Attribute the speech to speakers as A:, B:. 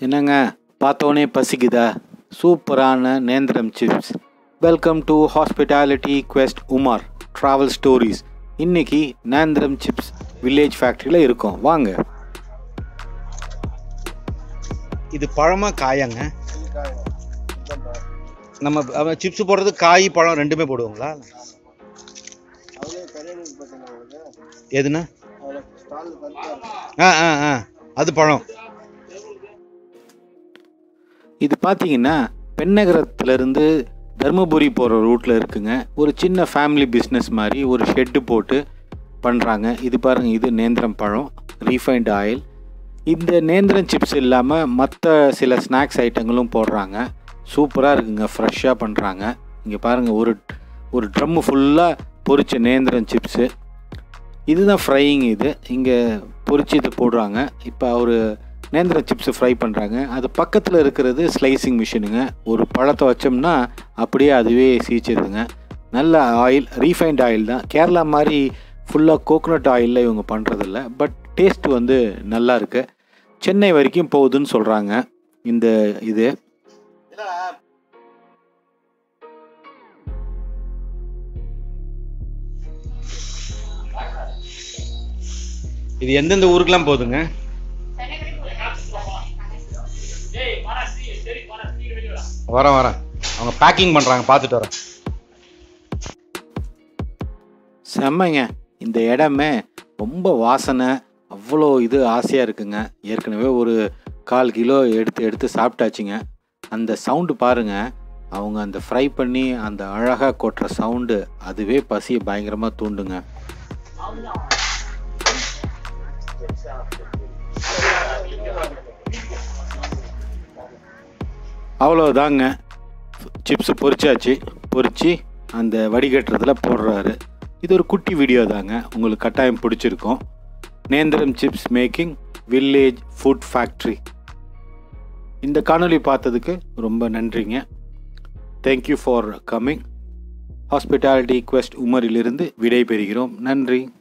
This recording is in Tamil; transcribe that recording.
A: என்னங்க பார்த்தோன்னே பசிக்குதா சூப்பரான nendram chips welcome to hospitality quest Umar travel stories இன்னைக்கு நேந்திரம் சிப்ஸ் வில்லேஜ் ஃபேக்ட்ரியில் இருக்கோம் வாங்க
B: இது பழமா காயாங்க நம்ம சிப்ஸ் போடுறது காய் பழம் ரெண்டுமே போடுவோங்களா எதுண்ணா ஆ ஆ ஆ அது பழம்
A: இது பார்த்தீங்கன்னா பெண்ணகரத்துலேருந்து தருமபுரி போகிற ரூட்டில் இருக்குங்க ஒரு சின்ன ஃபேமிலி பிஸ்னஸ் மாதிரி ஒரு ஷெட்டு போட்டு பண்ணுறாங்க இது பாருங்கள் இது நேந்திரம் பழம் ரீஃபைண்ட் ஆயில் இந்த நேந்திரம் சிப்ஸ் இல்லாமல் மற்ற சில ஸ்நாக்ஸ் ஐட்டங்களும் போடுறாங்க சூப்பராக இருக்குங்க ஃப்ரெஷ்ஷாக பண்ணுறாங்க இங்கே பாருங்கள் ஒரு ஒரு ட்ரம்மு ஃபுல்லாக பொரிச்ச நேந்திரம் சிப்ஸு இதுதான் ஃப்ரையிங் இது இங்கே பொரிச்சு இது போடுறாங்க இப்போ அவர் நேந்திரம் சிப்ஸ் ஃப்ரை பண்ணுறாங்க அது பக்கத்தில் இருக்கிறது ஸ்லைசிங் மிஷினுங்க ஒரு பழத்தை வச்சோம்னா அப்படியே அதுவே சீச்சிருதுங்க நல்ல ஆயில் ரீஃபைண்ட் ஆயில் தான் கேரளா மாதிரி ஃபுல்லாக கோகோனட் ஆயிலில் இவங்க பண்ணுறதில்ல பட் டேஸ்ட் வந்து நல்லா இருக்கு சென்னை வரைக்கும் போகுதுன்னு சொல்கிறாங்க இந்த இது
B: இது எந்தெந்த ஊருக்கெல்லாம் போகுதுங்க வரேன் வரேன் அவங்க பேக்கிங் பண்ணுறாங்க பார்த்துட்டு வரேன்
A: செம்மைங்க இந்த இடமே ரொம்ப வாசனை அவ்வளோ இது ஆசையாக இருக்குங்க ஏற்கனவே ஒரு கால் கிலோ எடுத்து எடுத்து சாப்பிட்டாச்சுங்க அந்த சவுண்டு பாருங்க அவங்க அந்த ஃப்ரை பண்ணி அந்த அழகாக கொட்டுற சவுண்டு அதுவே பசியை பயங்கரமாக தூண்டுங்க அவ்வளோதாங்க சிப்ஸ் பொரிச்சாச்சு பொரிச்சு அந்த வடிகட்டுறதுல போடுறாரு இது ஒரு குட்டி வீடியோ தாங்க உங்களுக்கு கட்டாயம் பிடிச்சிருக்கும் nendram chips making village food factory இந்த காணொளி பார்த்ததுக்கு ரொம்ப நன்றிங்க thank you for coming hospitality quest உமரிலிருந்து விடை பெறுகிறோம் நன்றி